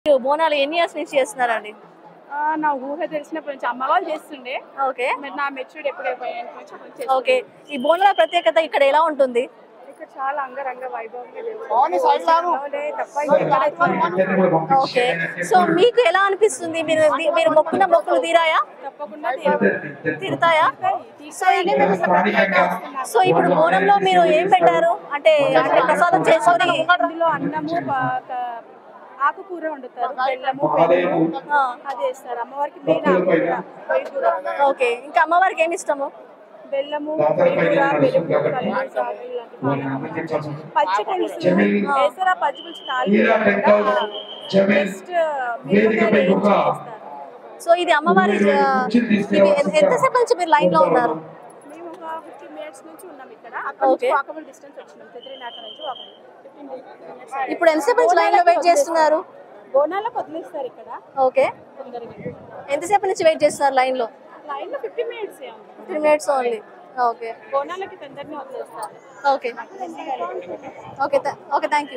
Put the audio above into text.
మీరు బోనాలు ఎన్ని ఇయర్స్ నుంచి చేస్తున్నారండి ఆ, నా ఊహ తెలిసినప్పటి నుంచి అమ్మ వాళ్ళు చేస్తుండే ఓకే మరి నా మెచ్యూర్డ్ ఎప్పుడైపోయాయి నుంచి అప్పుడు చేస్తున్నా. ఓకే ఈ బోనాల ప్రత్యేకత ఇక్కడ ఎలా ఉంటుంది ఇక్కడ చాలా అంగరంగ వైభవంగా జరుగుతుంది. తప్ప ఇంకెక్కడ ఇట్లా ఓకే సో మీకు ఎలా అనిపిస్తుంది మీరు మీరు మొక్కున్న మొక్కులు తీరాయా తప్పకుండా తీరు- తీరుతాయా తీర్చాలని మేము ఇక్కడ ప్రత్యేకంగా వస్తున్నాం. సో ఇప్పుడు బోనంలో మీరు ఏం పెట్టారు అంటే అంటే ప్రసాదం చేసుకొని ఇందులో అన్నము ప- క- ఆకుకూర వండుతారు బెల్లము పెరుగు ఆ, అది వేస్తారు అమ్మవారికి మెయిన్ ఆకుకూర పొయ్యికూర ఓకే ఇంకా అమ్మవారికి ఏమి ఇష్టము బెల్లము పొయ్యికూర పెరుగు కల్లుడు సాగు ఇలాంటి పానకం. పచ్చి పులుసు వేసారా పచ్చి పులుసు నాలుగు జస్ట్ మిరపకాయ వేయించి వేస్తారు సో ఇది అమ్మవారి ఆ, ఇది ఎ- ఎంతసేపు నుంచి మీరు లైన్ లో ఉన్నారు మేము ఒక ఫిఫ్టీన్ మినిట్స్ నుంచి ఉన్నాం ఇక్కడ అక్కడ నుంచి Okay. వాకబుల్ డిస్టెన్స్ వచ్చినాం చత్రినాక నుంచి వాకబుల్ ఫిఫ్టీన్ మినిట్స్ ఇప్పుడు ఎంతసేపు నుంచి లైన్ లో వెయిట్ చేస్తున్నారు బోనాలకు వదిలేస్తారు ఇక్కడ ఓకే తొందరగా ఎంతసేపు నుంచి వెయిట్ చేస్తున్నారు లైన్ లో లైన్ లో fifty minutes three minutes only okay బోనాలకి తొందరగా వదిలేస్తారు okay okay okay thank you